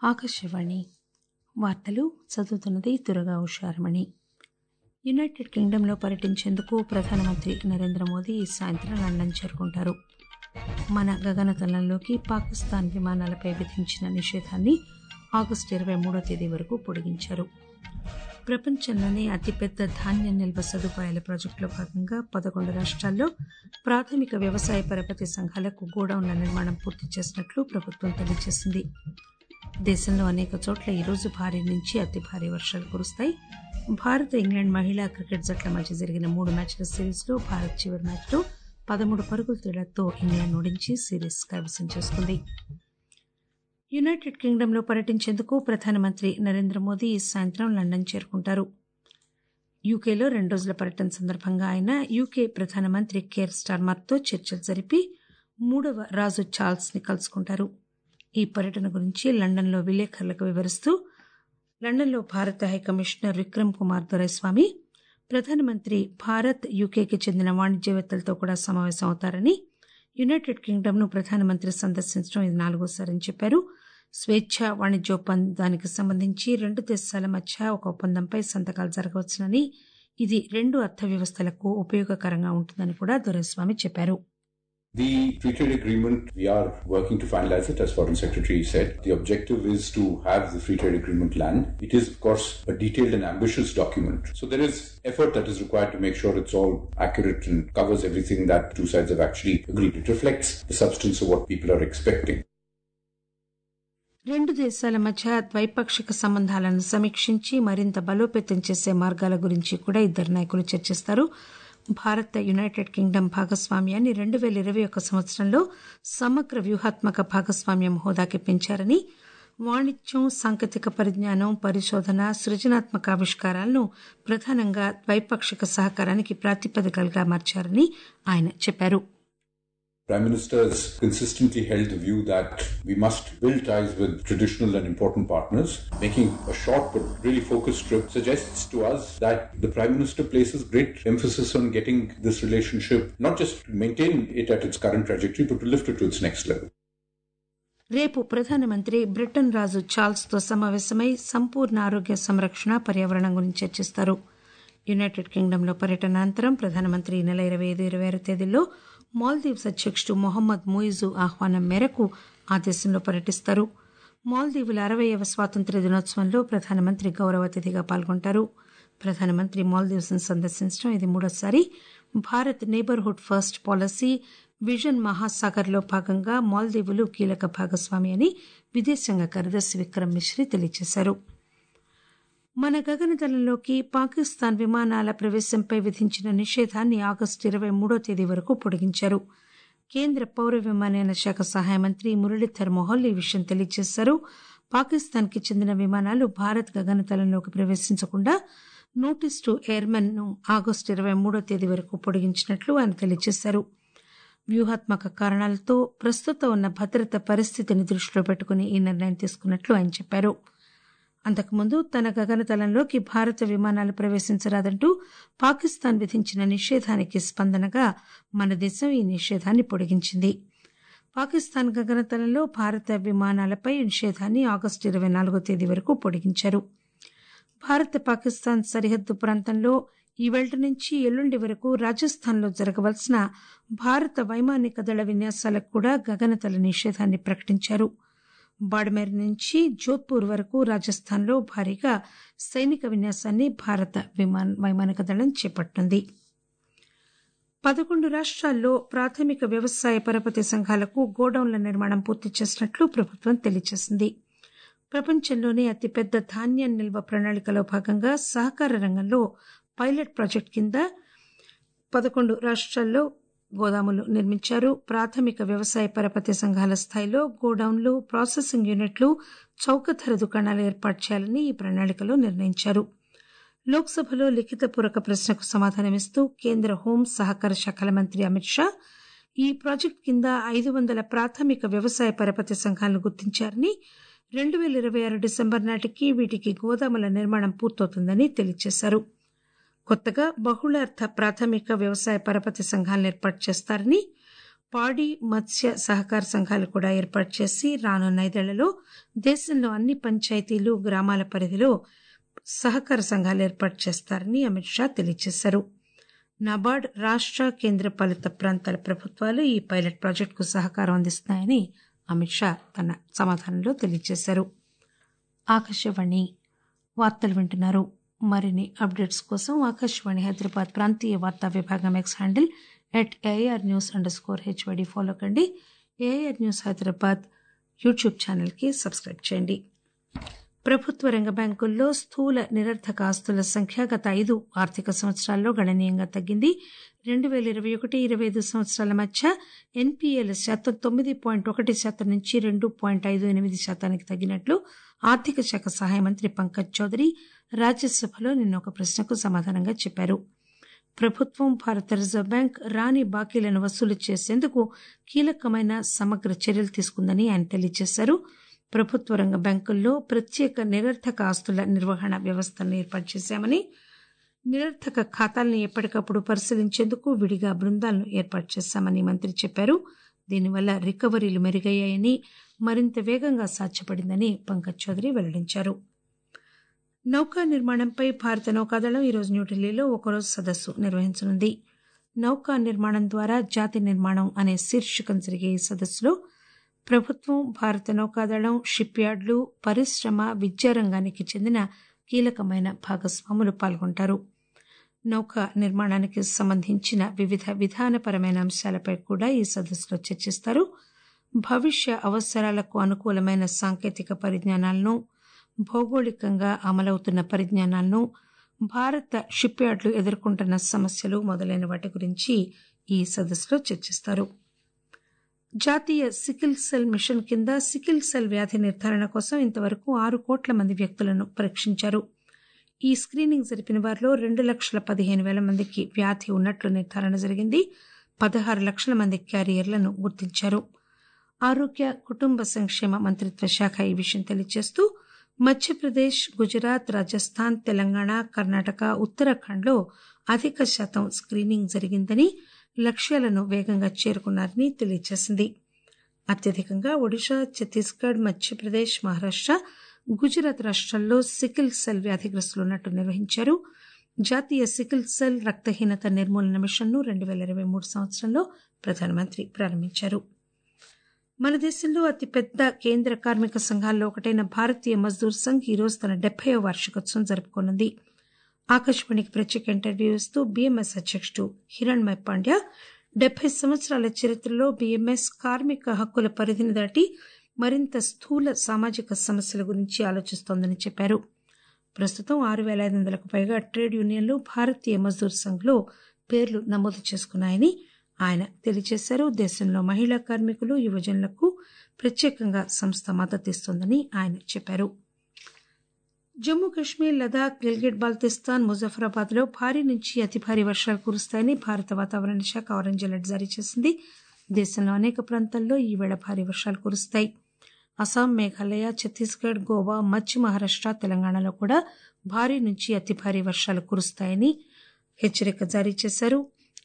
ఆకాశవాణి వార్తలు చదువుతున్నది దురగా ఉషారమణి యునైటెడ్ కింగ్డమ్లో పర్యటించేందుకు ప్రధానమంత్రి నరేంద్ర మోదీ ఈ సాయంత్రం లండన్ చేరుకుంటారు మన గగనతలంలోకి పాకిస్తాన్ విమానాలపై విధించిన నిషేధాన్ని ఆగస్టు ఇరవై మూడో తేదీ వరకు పొడిగించారు ప్రపంచంలోనే అతిపెద్ద ధాన్యం నిల్వ సదుపాయాల ప్రాజెక్టులో భాగంగా పదకొండు రాష్ట్రాల్లో ప్రాథమిక వ్యవసాయ పరపతి సంఘాలకు గోడౌన్ల నిర్మాణం పూర్తి చేసినట్లు ప్రభుత్వం తెలియజేసింది దేశంలో అనేక చోట్ల ఈరోజు భారీ నుంచి అతి భారీ వర్షాలు కురుస్తాయి భారత్ ఇంగ్లాండ్ మహిళా క్రికెట్ జట్ల మధ్య జరిగిన మూడు మ్యాచ్ల సిరీస్లో భారత్ చివరి మ్యాచ్లో పదమూడు పరుగుల తేడాతో ఇంగ్లాండ్ ఓడించి సిరీస్ కైవసం చేసుకుంది యునైటెడ్ కింగ్డమ్లో పర్యటించేందుకు ప్రధానమంత్రి నరేంద్ర మోదీ ఈ సాయంత్రం లండన్ చేరుకుంటారు యూకేలో రెండు రోజుల పర్యటన సందర్భంగా ఆయన యూకే ప్రధానమంత్రి కేర్ స్టార్మర్తో చర్చలు జరిపి మూడవ రాజు చార్ల్స్ ని కలుసుకుంటారు ఈ పర్యటన గురించి లండన్లో విలేకరులకు వివరిస్తూ లండన్లో భారత హైకమిషనర్ విక్రమ్ కుమార్ దొరైస్వామి ప్రధానమంత్రి భారత్ యూకేకి చెందిన వాణిజ్యవేత్తలతో కూడా సమావేశం అవుతారని యునైటెడ్ కింగ్డమ్ను ప్రధానమంత్రి సందర్శించడం ఇది నాలుగోసారని చెప్పారు స్వేచ్ఛ వాణిజ్య ఒప్పందానికి సంబంధించి రెండు దేశాల మధ్య ఒక ఒప్పందంపై సంతకాలు జరగవచ్చునని ఇది రెండు అర్థవ్యవస్థలకు ఉపయోగకరంగా ఉంటుందని కూడా దొరైస్వామి చెప్పారు The free trade agreement, we are working to finalize it, as Foreign Secretary said. The objective is to have the free trade agreement land. It is, of course, a detailed and ambitious document. So there is effort that is required to make sure it's all accurate and covers everything that two sides have actually agreed. It reflects the substance of what people are expecting. రెండు దేశాల మధ్య ద్వైపాక్షిక సంబంధాలను సమీక్షించి మరింత బలోపేతం చేసే మార్గాల గురించి కూడా ఇద్దరు నాయకులు చర్చిస్తారు భారత్ యునైటెడ్ కింగ్డమ్ భాగస్వామ్యాన్ని రెండు పేల ఇరవై ఒక్క సంవత్సరంలో సమగ్ర వ్యూహాత్మక భాగస్వామ్యం హోదాకి పెంచారని వాణిజ్యం సాంకేతిక పరిజ్ఞానం పరిశోధన సృజనాత్మక ఆవిష్కారాలను ప్రధానంగా ద్వైపాక్షిక సహకారానికి ప్రాతిపదికలుగా మార్చారని ఆయన చెప్పారు Prime Minister has consistently held the view that we must build ties with traditional and important partners. Making a short but really focused trip suggests to us that the Prime Minister places great emphasis on getting this relationship not just to maintain it at its current trajectory, but to lift it to its next level. రేపు ప్రధానమంత్రి Britain రాజు Charles తో సమావేశమై సంపూర్ణ ఆరోగ్య సంరక్షణ పర్యావరణం గురించి చర్చిస్తారు యునైటెడ్ కింగ్డమ్లో పర్యటన అనంతరం ప్రధానమంత్రి ఈ నెల ఇరవై ఐదు ఇరవై ఆరు తేదీల్లో మాల్దీవ్స్ అధ్యక్షుడు మొహమ్మద్ ముయిజు ఆహ్వానం మేరకు ఆ దేశంలో పర్యటిస్తారు మాల్దీవుల అరవైవ స్వాతంత్ర్య దినోత్సవంలో ప్రధానమంత్రి గౌరవ అతిథిగా పాల్గొంటారు ప్రధానమంత్రి మాల్దీవ్స్ ను సందర్శించడం ఇది మూడోసారి Bharat neighbourhood first policy vision మహాసాగర్లో భాగంగా మాల్దీవులు కీలక భాగస్వామి అని విదేశాంగ కార్యదర్శి విక్రమ్ మిశ్రీ తెలియజేశారు మన గగనతలంలోకి పాకిస్తాన్ విమానాల ప్రవేశంపై విధించిన నిషేధాన్ని ఆగస్టు ఇరవై మూడో తేదీ వరకు పొడిగించారు కేంద్ర పౌర విమానయాన శాఖ సహాయ మంత్రి మురళీధర్ మొహల్ ఈ విషయం తెలియజేశారు పాకిస్తాన్ కి చెందిన విమానాలు భారత్ గగనతలంలోకి ప్రవేశించకుండా నోటీస్ టు ఎయిర్మెన్ ను ఆగస్టు ఇరవై మూడో తేదీ వరకు పొడిగించినట్లు ఆయన తెలియజేశారు వ్యూహాత్మక కారణాలతో ప్రస్తుతం ఉన్న భద్రత పరిస్థితిని దృష్టిలో పెట్టుకుని ఈ నిర్ణయం తీసుకున్నట్లు ఆయన చెప్పారు అంతకుముందు తన గగనతలంలోకి భారత విమానాలు ప్రవేశించరాదంటూ పాకిస్తాన్ విధించిన నిషేధానికి స్పందనగా మన దేశం ఈ నిషేధాన్ని పొడిగించింది పాకిస్తాన్ గగనతలంలో భారత విమానాలపై నిషేధాన్ని ఆగస్టు ఇరవై నాలుగో తేదీ వరకు పొడిగించారు భారత పాకిస్తాన్ సరిహద్దు ప్రాంతంలో ఈ వెళ్ట నుంచి ఎల్లుండి వరకు రాజస్థాన్లో జరగవలసిన భారత వైమానిక దళ విన్యాసాలకు కూడా గగనతల నిషేధాన్ని ప్రకటించారు బాడ్మేర్ నుంచి జోధ్పూర్ వరకు రాజస్థాన్లో భారీగా సైనిక విన్యాసాన్ని భారత విమాన వైమానిక దళం చేపట్టనుంది పదకొండు రాష్ట్రాల్లో ప్రాథమిక వ్యవసాయ పరపతి సంఘాలకు గోడౌన్ల నిర్మాణం పూర్తి చేసినట్లు ప్రభుత్వం తెలియజేసింది ప్రపంచంలోనే అతిపెద్ద ధాన్యం నిల్వ ప్రణాళికలో భాగంగా సహకార రంగంలో పైలట్ ప్రాజెక్టు కింద పదకొండు రాష్ట్రాల్లో గోదాములు నిర్మించారు ప్రాథమిక వ్యవసాయ పరపతి సంఘాల స్థాయిలో గోడౌన్లు ప్రాసెసింగ్ యూనిట్లు చౌక ధర దుకాణాలు ఏర్పాటు చేయాలని ఈ ప్రణాళికలో నిర్ణయించారు లోక్సభలో లిఖితపూర్వక ప్రశ్నకు సమాధానమిస్తూ కేంద్ర హోం సహకార శాఖల మంత్రి అమిత్ షా ఈ ప్రాజెక్టు కింద ఐదు వందల ప్రాథమిక వ్యవసాయ పరపతి సంఘాలను గుర్తించారని రెండు పేల ఇరవై ఆరు డిసెంబర్ నాటికి వీటికి గోదాముల నిర్మాణం పూర్తవుతుందని తెలియజేశారు కొత్తగా బహుళార్థ ప్రాథమిక వ్యవసాయ పరపతి సంఘాలను ఏర్పాటు చేస్తారని పాడి మత్స్య సహకార సంఘాలు కూడా ఏర్పాటు చేసి రానున్న ఐదేళ్లలో దేశంలో అన్ని పంచాయతీలు గ్రామాల పరిధిలో సహకార సంఘాలు ఏర్పాటు చేస్తారని అమిత్ షా తెలియజేశారు నాబార్డ్ రాష్ట కేంద్ర పాలిత ప్రాంతాల ప్రభుత్వాలు ఈ పైలట్ ప్రాజెక్టుకు సహకారం అందిస్తున్నాయని అమిత్ షా తన సమాధానంలో తెలియజేశారు ఆకాశవాణి వార్తలు వింటున్నారు మరిన్ని అప్డేట్స్ కోసం ఆకాశవాణి హైదరాబాద్ ప్రాంతీయ వార్తా విభాగం X handle at AR news underscore HYD follow కండి ఏఆర్ న్యూస్ హైదరాబాద్ యూట్యూబ్ ఛానల్కి సబ్స్క్రైబ్ చేయండి ప్రభుత్వ రంగ బ్యాంకుల్లో స్థూల నిరర్థక ఆస్తుల సంఖ్య గత ఐదు ఆర్థిక సంవత్సరాల్లో గణనీయంగా తగ్గింది రెండు వేల ఇరవై ఒకటి ఇరవై ఐదు సంవత్సరాల మధ్య ఎన్పీఏల శాతం తొమ్మిది పాయింట్ ఒకటి శాతం నుంచి రెండు పాయింట్ ఐదు ఎనిమిది శాతానికి తగ్గినట్లు ఆర్థిక శాఖ సహాయ మంత్రి పంకజ్ చౌదరి రాజ్యసభలో నిన్న ఒక ప్రశ్నకు సమాధానంగా చెప్పారు ప్రభుత్వం భారత రిజర్వ్ బ్యాంక్ రాని బాకీలను వసూలు చేసేందుకు కీలకమైన సమగ్ర చర్యలు తీసుకుందని ఆయన తెలియజేశారు ప్రభుత్వ రంగ బ్యాంకుల్లో ప్రత్యేక నిరర్థక ఆస్తుల నిర్వహణ వ్యవస్థను ఏర్పాటు చేశామని నిరర్థక ఖాతాలను ఎప్పటికప్పుడు పరిశీలించేందుకు విడిగా బృందాలను ఏర్పాటు చేశామని మంత్రి చెప్పారు దీనివల్ల రికవరీలు మెరుగయ్యాయని మరింత వేగంగా సాధ్యపడిందని పంకజ్ చౌదరి వెల్లడించారు నౌకా నిర్మాణంపై భారత నౌకాదళం ఈరోజు న్యూఢిల్లీలో ఒకరోజు సదస్సు నిర్వహించనుంది నౌకా నిర్మాణం ద్వారా జాతి నిర్మాణం అనే శీర్షికం జరిగే ఈ సదస్సులో ప్రభుత్వం భారత నౌకాదళం షిప్ యార్డులు పరిశ్రమ విద్యారంగానికి చెందిన కీలకమైన భాగస్వాములు పాల్గొంటారు నౌక నిర్మాణానికి సంబంధించిన వివిధ విధానపరమైన అంశాలపై కూడా ఈ సదస్సులో చర్చిస్తారు భవిష్య అవసరాలకు అనుకూలమైన సాంకేతిక పరిజ్ఞానాలను భౌగోళికంగా అమలవుతున్న పరిజ్ఞానాలను భారత షిప్ యార్డులు ఎదుర్కొంటున్న సమస్యలు మొదలైన వాటి గురించి ఈ సదస్సులో చర్చిస్తారు జాతీయ సికిల్ సెల్ మిషన్ కింద సికిల్ సెల్ వ్యాధి నిర్ధారణ కోసం ఇంతవరకు ఆరు కోట్ల మంది వ్యక్తులను పరీక్షించారు ఈ స్క్రీనింగ్ జరిపిన వారిలో రెండు లక్షల పదిహేను వేల మందికి వ్యాధి ఉన్నట్లు నిర్ధారణ జరిగింది పదహారు లక్షల మంది క్యారియర్లను గుర్తించారు ఆరోగ్య కుటుంబ సంక్షేమ మంత్రిత్వ శాఖ ఈ విషయం తెలియజేస్తూ మధ్యప్రదేశ్ గుజరాత్ రాజస్థాన్ తెలంగాణ కర్ణాటక ఉత్తరాఖండ్లో అధిక శాతం స్క్రీనింగ్ జరిగిందని లక్ష్యాలను వేగంగా చేరుకున్నారని తెలియజేసింది అత్యధికంగా ఒడిశా ఛత్తీస్గఢ్ మధ్యప్రదేశ్ మహారాష్ట గుజరాత్ రాష్ట్రాల్లో సికిల్ సెల్ వ్యాధిగ్రస్తులు ఉన్నట్టు నిర్వహించారు జాతీయ సికిల్ సెల్ రక్తహీనత నిర్మూలన మిషన్ను రెండు వేల ఇరవై మూడు సంవత్సరంలో ప్రధానమంత్రి ప్రారంభించారు మన దేశంలో అతిపెద్ద కేంద్ర కార్మిక సంఘాల్లో ఒకటైన భారతీయ మజ్దూర్ సంఘ్ ఈరోజు తన డెబ్బై వార్షికోత్సవం జరుపుకోనుంది ఆకాశవాణికి ప్రత్యేక ఇంటర్వ్యూ ఇస్తూ బీఎంఎస్ అధ్యక్షుడు హిరణ్మయ్ పాండ్యా డెబ్బై సంవత్సరాల చరిత్రలో బీఎంఎస్ కార్మిక హక్కుల పరిధిని దాటి మరింత స్థూల సామాజిక సమస్యల గురించి ఆలోచిస్తోందని చెప్పారు ప్రస్తుతం ఆరు పేల ఐదు వందలకు పైగా ట్రేడ్ యూనియన్లు భారతీయ మజ్దూర్ సంఘ్లో పేర్లు నమోదు చేసుకున్నాయని ఆయన తెలియజేశారు దేశంలో మహిళా కార్మికులు యువజనులకు ప్రత్యేకంగా సంస్థ మద్దతిస్తోందని ఆయన చెప్పారు జమ్మూ కశ్మీర్ లదాఖ్ గిల్గిట్ బాల్తిస్తాన్ ముజఫరాబాద్ లో భారీ నుంచి అతి భారీ వర్షాలు కురుస్తాయని భారత వాతావరణ శాఖ ఆరెంజ్ అలర్ట్ జారీ చేసింది దేశంలో అనేక ప్రాంతాల్లో ఈవేళ భారీ వర్షాలు కురుస్తాయి అస్సాం మేఘాలయ ఛత్తీస్గఢ్ గోవా మధ్య మహారాష్ట తెలంగాణలో కూడా భారీ నుంచి అతి భారీ వర్షాలు కురుస్తాయని హెచ్చరిక జారీ చేశారు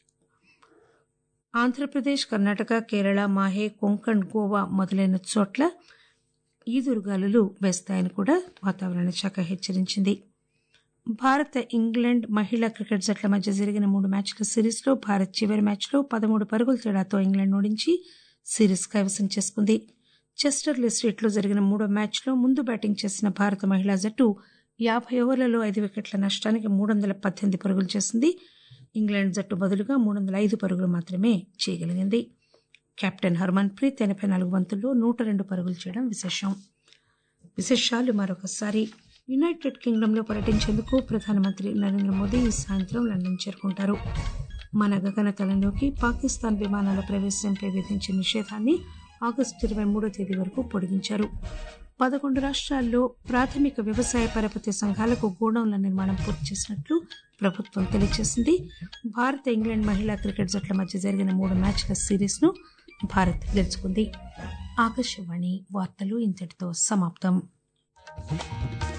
ఆంధ్రప్రదేశ్ కర్ణాటక కేరళ మాహే కొంకణ్ గోవా మొదలైన చోట్ల ఈదురుగాలులు వేస్తాయని కూడా వాతావరణ శాఖ హెచ్చరించింది భారత ఇంగ్లాండ్ మహిళా క్రికెట్ జట్ల మధ్య జరిగిన మూడు మ్యాచ్ల సిరీస్లో భారత్ చివరి మ్యాచ్లో పదమూడు పరుగుల తేడాతో ఇంగ్లాండ్ ఓడించి సిరీస్ కైవసం చేసుకుంది చెస్టర్లీ స్ట్రీట్లో జరిగిన మూడో మ్యాచ్లో ముందు బ్యాటింగ్ చేసిన భారత మహిళా జట్టు యాభై ఓవర్లలో ఐదు వికెట్ల నష్టానికి మూడు వందల పద్దెనిమిది పరుగులు చేసింది ఇంగ్లాండ్ జట్టు బదులుగా మూడు వందల ఐదు పరుగులు మాత్రమే చేయగలిగింది కెప్టెన్ హర్మన్ ప్రీత్ ఎనభై నాలుగు బంతుల్లో నూట రెండు పరుగులు చేయడం విశేషం విశేషాలు మరొకసారి యునైటెడ్ కింగ్డమ్లో పర్యటించేందుకు ప్రధానమంత్రి నరేంద్ర మోదీ ఈ సాయంత్రం లండన్ చేరుకుంటారు మన గగనతలంలోకి పాకిస్తాన్ విమానాల ప్రవేశంపై విధించిన నిషేధాన్ని ఆగస్టు ఇరవై మూడో తేదీ వరకు పొడిగించారు పదకొండు రాష్ట్రాల్లో ప్రాథమిక వ్యవసాయ పరపతి సంఘాలకు గోడౌన్ల నిర్మాణం పూర్తి చేసినట్లు ప్రభుత్వం తెలియజేసింది భారత్ ఇంగ్లాండ్ మహిళా క్రికెట్ జట్ల మధ్య జరిగిన మూడు మ్యాచ్ల సిరీస్ ను భారత్ గెలుచుకుంది ఆకాశవాణి వార్తలు ఇంతటితో సమాప్తం